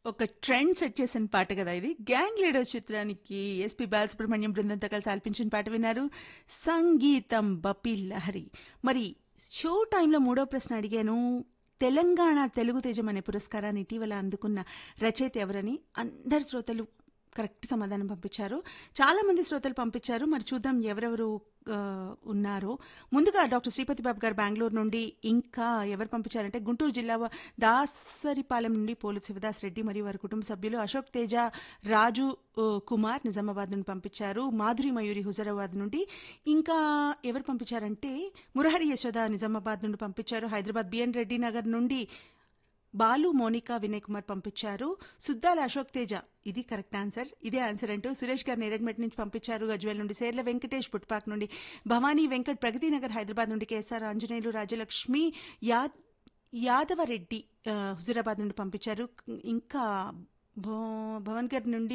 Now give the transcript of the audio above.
ఒక trend set చేసిన పాట కదా ఇది గ్యాంగ్ లీడర్ చిత్రానికి ఎస్పి బాలసుబ్రహ్మణ్యం బృందంతో కలిసి ఆలపించిన పాట విన్నారు సంగీతం బపి లహరి మరి షో టైంలో మూడో ప్రశ్న అడిగాను తెలంగాణ తెలుగు తేజం అనే పురస్కారాన్ని ఇటీవల అందుకున్న రచయిత ఎవరని అందరు శ్రోతలు కరెక్ట్ సమాధానం పంపించారు చాలా మంది శ్రోతలు పంపించారు మరి చూద్దాం ఎవరెవరు ఆ, ఉన్నారో ముందుగా డాక్టర్ శ్రీపతి బాబు గారు బెంగళూరు నుండి ఇంకా ఎవరు పంపించారంటే గుంటూరు జిల్లా దాసరిపాలెం నుండి పోలు శివదాస్ రెడ్డి మరియు వారి కుటుంబ సభ్యులు అశోక్ తేజ రాజు ఆ, కుమార్ నిజామాబాద్ నుండి పంపించారు మాధురి మయూరి హుజరాబాద్ నుండి ఇంకా ఎవరు పంపించారంటే మురహరి యశోద నిజామాబాద్ నుండి పంపించారు హైదరాబాద్ బిఎన్ రెడ్డి నగర్ నుండి బాలు మోనికా వినయ్ కుమార్ పంపించారు సుద్దాల అశోక్ తేజ ఇది కరెక్ట్ ఆన్సర్ ఇదే ఆన్సర్ అంటూ సురేష్ గారు నేరెడ్మెట్ నుంచి పంపించారు గజ్వేల్ నుండి సేర్ల వెంకటేష్ పుట్పాక్ నుండి భవానీ వెంకట్ ప్రగతి నగర్ హైదరాబాద్ నుండి కేఎస్ఆర్ ఆంజనేయులు రాజలక్ష్మి యాద్ యాదవరెడ్డి ఆ, హుజురాబాద్ నుండి పంపించారు ఇంకా భో- భవన్ గారి నుండి